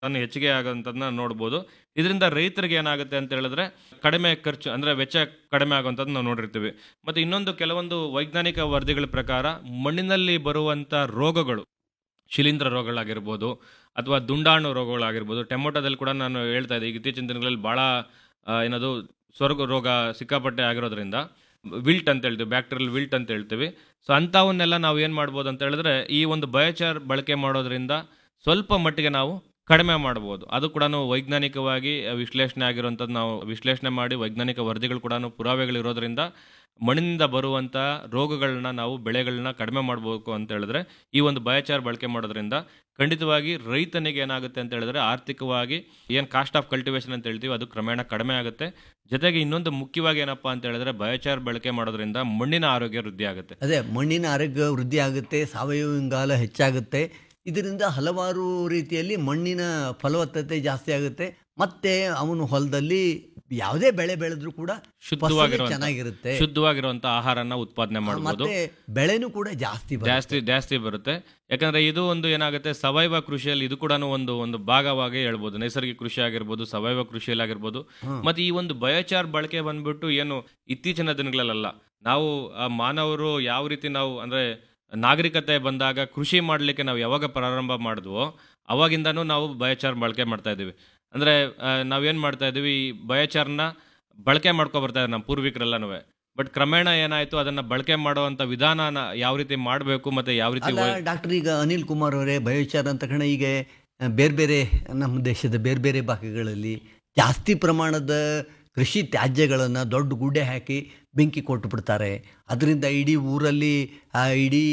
ಅನ್ನು ಹೆಚ್ಚಿಗೆ ಆಗೋಂಥದ್ದನ್ನ ನೋಡ್ಬೋದು ಇದರಿಂದ ರೈತರಿಗೆ ಏನಾಗುತ್ತೆ ಅಂತ ಹೇಳಿದ್ರೆ ಕಡಿಮೆ ಖರ್ಚು ಅಂದ್ರೆ ವೆಚ್ಚ ಕಡಿಮೆ ಆಗುವಂಥದ್ದು ನಾವು ನೋಡಿರ್ತೀವಿ ಮತ್ತೆ ಇನ್ನೊಂದು ಕೆಲವೊಂದು ವೈಜ್ಞಾನಿಕ ವರದಿಗಳ ಪ್ರಕಾರ ಮಣ್ಣಿನಲ್ಲಿ ಬರುವಂತ ರೋಗಗಳು ಶಿಲೀಂಧ್ರ ರೋಗಗಳಾಗಿರ್ಬೋದು ಅಥವಾ ದುಂಡಾಣು ರೋಗಗಳಾಗಿರ್ಬೋದು ಟೊಮೊಟೊದಲ್ಲಿ ಕೂಡ ನಾನು ಹೇಳ್ತಾ ಇದ್ದೆ ಈಗ ಇತ್ತೀಚಿನ ದಿನಗಳಲ್ಲಿ ಭಾಳ ಆ, ಏನದು ಸ್ವರ್ಗ ರೋಗ ಸಿಕ್ಕಾಪಟ್ಟೆ ಆಗಿರೋದ್ರಿಂದ ವಿಲ್ಟ್ ಅಂತ ಹೇಳ್ತೀವಿ ಬ್ಯಾಕ್ಟೀರಿಯಲ್ ವಿಲ್ಟ್ ಅಂತ ಹೇಳ್ತೀವಿ ಸೊ ಅಂಥವನ್ನೆಲ್ಲ ನಾವು ಏನು ಮಾಡ್ಬೋದು ಅಂತ ಹೇಳಿದ್ರೆ ಈ ಒಂದು ಬಯೋಚಾರ್ ಬಳಕೆ ಮಾಡೋದ್ರಿಂದ ಸ್ವಲ್ಪ ಮಟ್ಟಿಗೆ ನಾವು ಕಡಿಮೆ ಮಾಡ್ಬೋದು ಅದು ಕೂಡ ವೈಜ್ಞಾನಿಕವಾಗಿ ವಿಶ್ಲೇಷಣೆ ಆಗಿರುವಂಥದ್ದು ನಾವು ವಿಶ್ಲೇಷಣೆ ಮಾಡಿ ವೈಜ್ಞಾನಿಕ ವರದಿಗಳು ಕೂಡ ಪುರಾವೆಗಳಿರೋದ್ರಿಂದ ಮಣ್ಣಿನಿಂದ ಬರುವಂಥ ರೋಗಗಳನ್ನ ನಾವು ಬೆಳೆಗಳನ್ನ ಕಡಿಮೆ ಮಾಡಬೇಕು ಅಂತ ಹೇಳಿದ್ರೆ ಈ ಒಂದು ಬಯೋಚಾರ್ ಬಳಕೆ ಮಾಡೋದ್ರಿಂದ ಖಂಡಿತವಾಗಿ ರೈತನಿಗೆ ಏನಾಗುತ್ತೆ ಅಂತ ಹೇಳಿದ್ರೆ ಆರ್ಥಿಕವಾಗಿ ಏನು ಕಾಸ್ಟ್ ಆಫ್ ಕಲ್ಟಿವೇಶನ್ ಅಂತ ಹೇಳ್ತೀವಿ ಅದು ಕ್ರಮೇಣ ಕಡಿಮೆ ಆಗುತ್ತೆ ಜೊತೆಗೆ ಇನ್ನೊಂದು ಮುಖ್ಯವಾಗಿ ಏನಪ್ಪಾ ಅಂತ ಹೇಳಿದ್ರೆ ಬಯೋಚಾರ್ ಬಳಕೆ ಮಾಡೋದ್ರಿಂದ ಮಣ್ಣಿನ ಆರೋಗ್ಯ ವೃದ್ಧಿ ಆಗುತ್ತೆ ಅದೇ ಮಣ್ಣಿನ ಆರೋಗ್ಯ ವೃದ್ಧಿ ಆಗುತ್ತೆ ಸಾವಯವ ಇಂಗಾಲ ಹೆಚ್ಚಾಗುತ್ತೆ ಇದರಿಂದ ಹಲವಾರು ರೀತಿಯಲ್ಲಿ ಮಣ್ಣಿನ ಫಲವತ್ತತೆ ಜಾಸ್ತಿ ಆಗುತ್ತೆ ಮತ್ತೆ ಅವನು ಹೊಲದಲ್ಲಿ ಯಾವುದೇ ಬೆಳೆ ಬೆಳೆದ್ರೂ ಕೂಡ ಫಸಲು ಶುದ್ಧವಾಗಿರುವಂತ ಚೆನ್ನಾಗಿರುತ್ತೆ ಶುದ್ಧವಾಗಿರುವಂತ ಆಹಾರನ ಉತ್ಪಾದನೆ ಮಾಡಬಹುದು ಮತ್ತೆ ಬೆಳೆನೂ ಕೂಡ ಜಾಸ್ತಿ ಬರುತ್ತೆ. ಜಾಸ್ತಿ ಜಾಸ್ತಿ ಬರುತ್ತೆ ಯಾಕಂದ್ರೆ ಇದು ಒಂದು ಏನಾಗುತ್ತೆ ಸಾವಯವ ಕೃಷಿಯಲ್ಲಿ ಇದು ಕೂಡ ಒಂದು ಒಂದು ಭಾಗವಾಗಿ ಹೇಳ್ಬೋದು ನೈಸರ್ಗಿಕ ಕೃಷಿ ಆಗಿರ್ಬೋದು ಸಾವಯವ ಕೃಷಿಯಲ್ಲಿ ಆಗಿರ್ಬೋದು ಮತ್ತೆ ಈ ಒಂದು ಬಯೋಚಾರ್ ಬಳಕೆ ಬಂದ್ಬಿಟ್ಟು ಏನು ಇತ್ತೀಚಿನ ದಿನಗಳಲ್ಲ ನಾವು ಆ, ಮಾನವರು ಯಾವ ರೀತಿ ನಾವು ಅಂದ್ರೆ ನಾಗರಿಕತೆ ಬಂದಾಗ ಕೃಷಿ ಮಾಡಲಿಕ್ಕೆ ನಾವು ಯಾವಾಗ ಪ್ರಾರಂಭ ಮಾಡಿದ್ವೋ ಅವಾಗಿಂದನೂ ನಾವು ಬಯೋಚಾರ್ ಬಳಕೆ ಮಾಡ್ತಾ ಇದ್ದೀವಿ ಅಂದ್ರೆ ಆ, ನಾವೇನ್ ಮಾಡ್ತಾ ಇದೀವಿ ಈ ಬಯೋಚಾರ್ನ ಬಳಕೆ ಮಾಡ್ಕೊ ಬರ್ತಾ ಇದ್ದಾರೆ ನಮ್ಮ ಪೂರ್ವಿಕರೆಲ್ಲನೂ ಬಟ್ ಕ್ರಮೇಣ ಏನಾಯ್ತು ಅದನ್ನ ಬಳಕೆ ಮಾಡುವಂತ ವಿಧಾನನ ಯಾವ ರೀತಿ ಮಾಡಬೇಕು ಮತ್ತೆ ಯಾವ ರೀತಿ ಅಲ್ಲ ಒಯ್- ಡಾಕ್ಟರ್ ಈಗ ಅನಿಲ್ ಕುಮಾರ್ ಅವರೇ ಬಯೋಚಾರ ಅಂತ ತಕ್ಷಣ ಈಗ ಆ, ಬೇರೆ ಬೇರೆ ನಮ್ಮ ದೇಶದ ಬೇರೆ ಬೇರೆ ಭಾಗಗಳಲ್ಲಿ ಜಾಸ್ತಿ ಪ್ರಮಾಣದ ಕೃಷಿ ತ್ಯಾಜ್ಯಗಳನ್ನು ದೊಡ್ಡ ಗುಡ್ಡೆ ಹಾಕಿ ಬೆಂಕಿ ಕೊಟ್ಟು ಬಿಡ್ತಾರೆ ಅದರಿಂದ ಇಡೀ ಊರಲ್ಲಿ ಆ ಇಡೀ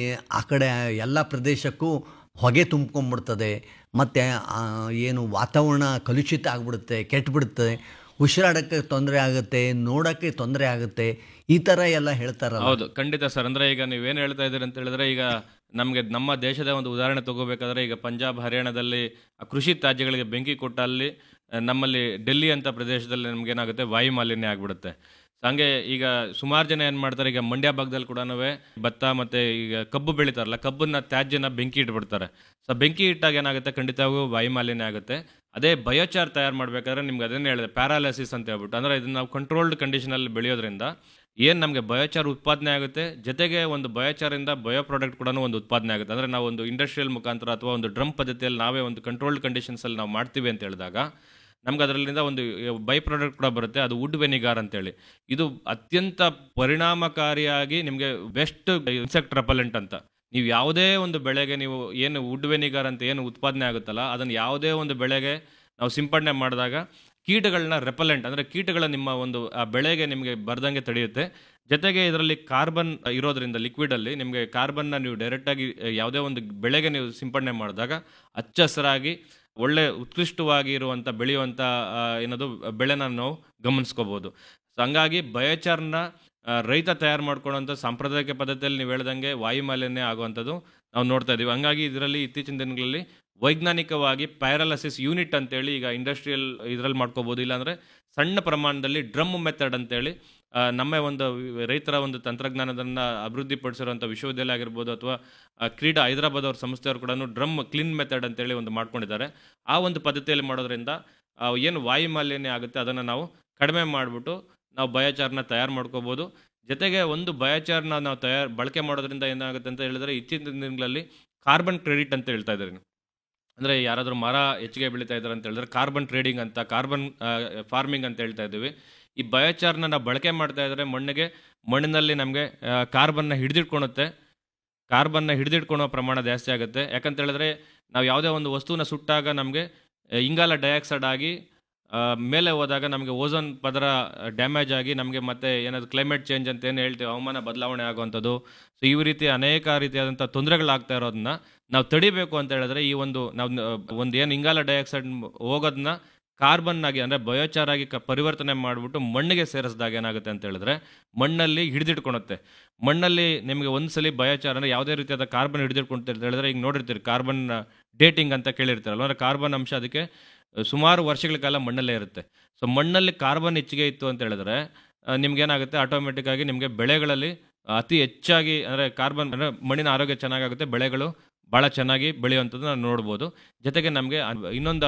ಆ ಕಡೆ ಎಲ್ಲ ಪ್ರದೇಶಕ್ಕೂ ಹೊಗೆ ತುಂಬ್ಕೊಂಡ್ಬಿಡ್ತದೆ ಮತ್ತು ಏನು ವಾತಾವರಣ ಕಲುಷಿತ ಆಗಿಬಿಡುತ್ತೆ ಕೆಟ್ಟಬಿಡುತ್ತೆ ಉಸಿರಾಡೋಕ್ಕೆ ತೊಂದರೆ ಆಗುತ್ತೆ ನೋಡೋಕ್ಕೆ ತೊಂದರೆ ಆಗುತ್ತೆ ಈ ಥರ ಎಲ್ಲ ಹೇಳ್ತಾರಲ್ಲ ಹೌದು ಖಂಡಿತ ಸರ್ ಅಂದ್ರೆ ಈಗ ನೀವೇನ್ ಹೇಳ್ತಾ ಇದ್ದೀರಿ ಅಂತ ಹೇಳಿದ್ರೆ ಈಗ ನಮಗೆ ನಮ್ಮ ದೇಶದ ಒಂದು ಉದಾಹರಣೆ ತಗೋಬೇಕಾದ್ರೆ ಈಗ ಪಂಜಾಬ್ ಹರಿಯಾಣದಲ್ಲಿ ಆ ಕೃಷಿ ತ್ಯಾಜ್ಯಗಳಿಗೆ ಬೆಂಕಿ ಕೊಟ್ಟಲ್ಲಿ ಆ, ನಮ್ಮಲ್ಲಿ ಡೆಲ್ಲಿ ಅಂತ ಪ್ರದೇಶದಲ್ಲಿ ನಮ್ಗೆ ಏನಾಗುತ್ತೆ ವಾಯು ಮಾಲಿನ್ಯ ಆಗ್ಬಿಡುತ್ತೆ So ಹಂಗೆ ಈಗ ಸುಮಾರು ಜನ ಏನ್ ಮಾಡ್ತಾರೆ ಈಗ ಮಂಡ್ಯ ಭಾಗದಲ್ಲಿ ಕೂಡ ಭತ್ತ ಮತ್ತೆ ಈಗ ಕಬ್ಬು ಬೆಳಿತಾರಲ್ಲ ಕಬ್ಬನ್ನ ತ್ಯಾಜ್ಯನ ಬೆಂಕಿ ಇಟ್ಬಿಡ್ತಾರೆ ಸೊ ಬೆಂಕಿ ಇಟ್ಟಾಗ ಏನಾಗುತ್ತೆ ಖಂಡಿತವಾಗೂ ವಾಯು ಮಾಲಿನ್ಯ ಆಗುತ್ತೆ ಅದೇ ಬಯೋಚಾರ್ ತಯಾರು ಮಾಡ್ಬೇಕಾದ್ರೆ ನಿಮ್ಗೆ ಅದನ್ನೇ ಹೇಳಿದೆ ಪ್ಯಾರಾಲಿಸಿಸ್ ಅಂತ ಹೇಳ್ಬಿಟ್ಟು ಅಂದ್ರೆ ಇದನ್ನ ನಾವು ಕಂಟ್ರೋಲ್ಡ್ ಕಂಡೀಷನ್ ಅಲ್ಲಿ ಬೆಳೆಯೋದ್ರಿಂದ ಏನ್ ನಮಗೆ ಬಯೋಚಾರ್ ಉತ್ಪಾದನೆ ಆಗುತ್ತೆ ಜೊತೆಗೆ ಒಂದು ಬಯೋಚಾರಿಂದ ಬಯೋ ಪ್ರಾಡಕ್ಟ್ ಕೂಡ ಒಂದು ಉತ್ಪಾದನೆ ಆಗುತ್ತೆ ಅಂದ್ರೆ ನಾವು ಒಂದು ಇಂಡಸ್ಟ್ರಿಯಲ್ ಮುಖಾಂತರ ಅಥವಾ ಒಂದು ಡ್ರಮ್ ಪದ್ಧತಿಯಲ್ಲಿ ನಾವೇ ಒಂದು ಕಂಟ್ರೋಲ್ಡ್ ಕಂಡೀಷನ್ಸ್ ಅಲ್ಲಿ ನಾವು ಮಾಡ್ತೀವಿ ಅಂತ ಹೇಳಿದಾಗ ನಮ್ಗೆ ಅದರಲ್ಲಿಂದ ಒಂದು ಬೈ ಪ್ರಾಡಕ್ಟ್ ಕೂಡ ಬರುತ್ತೆ ಅದು ವುಡ್ ವೆನಿಗಾರ್ ಅಂತೇಳಿ ಇದು ಅತ್ಯಂತ ಪರಿಣಾಮಕಾರಿಯಾಗಿ ನಿಮಗೆ ಬೆಸ್ಟ್ ಇನ್ಸೆಕ್ಟ್ ರೆಪಲೆಂಟ್ ಅಂತ ನೀವು ಯಾವುದೇ ಒಂದು ಬೆಳೆಗೆ ನೀವು ಏನು ವುಡ್ ವೆನಿಗಾರ್ ಅಂತ ಏನು ಉತ್ಪಾದನೆ ಆಗುತ್ತಲ್ಲ ಅದನ್ನು ಯಾವುದೇ ಒಂದು ಬೆಳೆಗೆ ನಾವು ಸಿಂಪಡಣೆ ಮಾಡಿದಾಗ ಕೀಟಗಳನ್ನ ರೆಪಲೆಂಟ್ ಅಂದ್ರೆ ಕೀಟಗಳ ನಿಮ್ಮ ಒಂದು ಆ ಬೆಳೆಗೆ ನಿಮಗೆ ಬರ್ದಂಗೆ ತಡೆಯುತ್ತೆ ಜೊತೆಗೆ ಇದರಲ್ಲಿ ಕಾರ್ಬನ್ ಇರೋದ್ರಿಂದ ಲಿಕ್ವಿಡ್ ಅಲ್ಲಿ ನಿಮಗೆ ಕಾರ್ಬನ್ನ ನೀವು ಡೈರೆಕ್ಟ್ ಆಗಿ ಯಾವುದೇ ಒಂದು ಬೆಳೆಗೆ ನೀವು ಸಿಂಪಡಣೆ ಮಾಡಿದಾಗ ಹಚ್ಚ ಹಸಿರಾಗಿ ಒಳ್ಳೆ ಉತ್ಕೃಷ್ಟವಾಗಿ ಇರುವಂತ ಬೆಳೆಯುವಂತ ಆ, ಏನದು ಬೆಳೆನ ನಾವು ಗಮನಿಸ್ಕೋಬಹುದು ಸೊ ಹಂಗಾಗಿ ಬಯೋಚಾರ್ನ ಆ, ರೈತ ತಯಾರು ಮಾಡ್ಕೊಳ್ಳುವಂಥ ಸಾಂಪ್ರದಾಯಿಕ ಪದ್ಧತಿಯಲ್ಲಿ ನೀವು ಹೇಳ್ದಂಗೆ ವಾಯು ಮಾಲಿನ್ಯ ಆಗುವಂಥದ್ದು ನಾವು ನೋಡ್ತಾ ಇದೀವಿ ಹಂಗಾಗಿ ಇದರಲ್ಲಿ ಇತ್ತೀಚಿನ ದಿನಗಳಲ್ಲಿ ವೈಜ್ಞಾನಿಕವಾಗಿ ಪ್ಯಾರಾಲಸಿಸ್ ಯೂನಿಟ್ ಅಂತೇಳಿ ಈಗ ಇಂಡಸ್ಟ್ರಿಯಲ್ ಇದರಲ್ಲಿ ಮಾಡ್ಕೋಬಹುದು ಇಲ್ಲಾಂದ್ರೆ ಸಣ್ಣ ಪ್ರಮಾಣದಲ್ಲಿ ಡ್ರಮ್ ಮೆಥಡ್ ಅಂತೇಳಿ ಆ, ನಮ್ಮ ಒಂದು ರೈತರ ಒಂದು ತಂತ್ರಜ್ಞಾನದನ್ನ ಅಭಿವೃದ್ಧಿಪಡಿಸಿರುವಂಥ ವಿಶ್ವವಿದ್ಯಾಲಯ ಆಗಿರ್ಬೋದು ಅಥವಾ ಆ, ಕ್ರೀಡಾ ಹೈದರಾಬಾದ್ ಅವ್ರ ಸಂಸ್ಥೆಯವರು ಕೂಡ ಡ್ರಮ್ ಕ್ಲೀನ್ ಮೆಥಡ್ ಅಂತೇಳಿ ಒಂದು ಮಾಡ್ಕೊಂಡಿದ್ದಾರೆ ಆ ಒಂದು ಪದ್ಧತಿಯಲ್ಲಿ ಮಾಡೋದ್ರಿಂದ ಆ, ಏನು ವಾಯು ಮಾಲಿನ್ಯ ಆಗುತ್ತೆ ಅದನ್ನು ನಾವು ಕಡಿಮೆ ಮಾಡಿಬಿಟ್ಟು ನಾವು ಬಯೋಚಾರ್ನ ತಯಾರು ಮಾಡ್ಕೋಬೋದು ಜೊತೆಗೆ ಒಂದು ಬಯೋಚಾರ್ನ ನಾವು ತಯಾರು ಬಳಕೆ ಮಾಡೋದ್ರಿಂದ ಏನಾಗುತ್ತೆ ಅಂತ ಹೇಳಿದ್ರೆ ಇತ್ತೀಚಿನ ದಿನಗಳಲ್ಲಿ ಕಾರ್ಬನ್ ಕ್ರೆಡಿಟ್ ಅಂತ ಹೇಳ್ತಾ ಇದ್ದಾರೆ ಅಂದ್ರೆ ಯಾರಾದರೂ ಮರ ಹೆಚ್ಚಿಗೆ ಬೆಳೀತಾ ಇದ್ದಾರೆ ಅಂತ ಹೇಳಿದ್ರೆ ಕಾರ್ಬನ್ ಟ್ರೇಡಿಂಗ್ ಅಂತ ಕಾರ್ಬನ್ ಫಾರ್ಮಿಂಗ್ ಅಂತ ಹೇಳ್ತಾ ಇದ್ದೀವಿ ಈ ಬಯೋಚಾರ್ನ ನಾವು ಬಳಕೆ ಮಾಡ್ತಾ ಇದ್ರೆ ಮಣ್ಣಿಗೆ ಮಣ್ಣಿನಲ್ಲಿ ನಮಗೆ ಕಾರ್ಬನ್ನ ಹಿಡಿದಿಟ್ಕೊಳುತ್ತೆ ಕಾರ್ಬನ್ನ ಹಿಡಿದಿಟ್ಕೊಳ್ಳೋ ಪ್ರಮಾಣ ಜಾಸ್ತಿ ಆಗುತ್ತೆ ಯಾಕಂತ ಹೇಳಿದ್ರೆ ನಾವು ಯಾವುದೇ ಒಂದು ವಸ್ತುವನ್ನ ಸುಟ್ಟಾಗ ನಮಗೆ ಇಂಗಾಲ ಡೈಆಕ್ಸೈಡ್ ಆಗಿ ಆ, ಮೇಲೆ ಹೋದಾಗ ನಮಗೆ ಓಝೋನ್ ಪದರ ಡ್ಯಾಮೇಜ್ ಆಗಿ ನಮಗೆ ಮತ್ತೆ ಏನಾದ್ರು ಕ್ಲೈಮೇಟ್ ಚೇಂಜ್ ಅಂತ ಏನು ಹೇಳ್ತೀವಿ ಹವಾಮಾನ ಬದಲಾವಣೆ ಆಗುವಂಥದ್ದು ಸೊ ಈ ರೀತಿ ಅನೇಕ ರೀತಿಯಾದಂಥ ತೊಂದರೆಗಳಾಗ್ತಾ ಇರೋದನ್ನ ನಾವು ತಡಿಬೇಕು ಅಂತ ಹೇಳಿದ್ರೆ ಈ ಒಂದು ನಾವು ಒಂದು ಏನು ಇಂಗಾಲ ಡೈಆಕ್ಸೈಡ್ ಹೋಗೋದನ್ನ ಕಾರ್ಬನ್ ಆಗಿ ಅಂದರೆ ಬಯೋಚಾರ್ ಆಗಿ ಕ- ಪರಿವರ್ತನೆ ಮಾಡಿಬಿಟ್ಟು ಮಣ್ಣಿಗೆ ಸೇರಿಸಿದಾಗ ಏನಾಗುತ್ತೆ ಅಂತ ಹೇಳಿದ್ರೆ ಮಣ್ಣಲ್ಲಿ ಹಿಡಿದಿಟ್ಕೊಳುತ್ತೆ ಮಣ್ಣಲ್ಲಿ ನಿಮಗೆ ಒಂದ್ಸಲಿ ಬಯೋಚಾರ್ ಅಂದರೆ ಯಾವುದೇ ರೀತಿಯಾದ ಕಾರ್ಬನ್ ಹಿಡಿದಿಟ್ಕೊಂತ ಹೇಳಿದ್ರೆ ಈಗ ನೋಡಿರ್ತೀರಿ ಕಾರ್ಬನ್ ಡೇಟಿಂಗ್ ಅಂತ ಕೇಳಿರ್ತಾರಲ್ವ ಅಂದರೆ ಕಾರ್ಬನ್ ಅಂಶ ಅದಕ್ಕೆ ಸುಮಾರು ವರ್ಷಗಳ ಕಾಲ ಮಣ್ಣಲ್ಲೇ ಇರುತ್ತೆ ಸೊ ಮಣ್ಣಲ್ಲಿ ಕಾರ್ಬನ್ ಹೆಚ್ಚಿಗೆ ಇತ್ತು ಅಂತ ಹೇಳಿದ್ರೆ ಆ, ನಿಮ್ಗೇನಾಗುತ್ತೆ ಆಟೋಮೆಟಿಕ್ ಆಗಿ ನಿಮಗೆ ಬೆಳೆಗಳಲ್ಲಿ ಅತಿ ಹೆಚ್ಚಾಗಿ ಅಂದರೆ ಕಾರ್ಬನ್ ಅಂದರೆ ಮಣ್ಣಿನ ಆರೋಗ್ಯ ಚೆನ್ನಾಗಾಗುತ್ತೆ ಬೆಳೆಗಳು ಭಾಳ ಚೆನ್ನಾಗಿ ಬೆಳೆಯುವಂಥದ್ದು ನಾವು ನೋಡ್ಬೋದು ಜೊತೆಗೆ ನಮಗೆ ಇನ್ನೊಂದು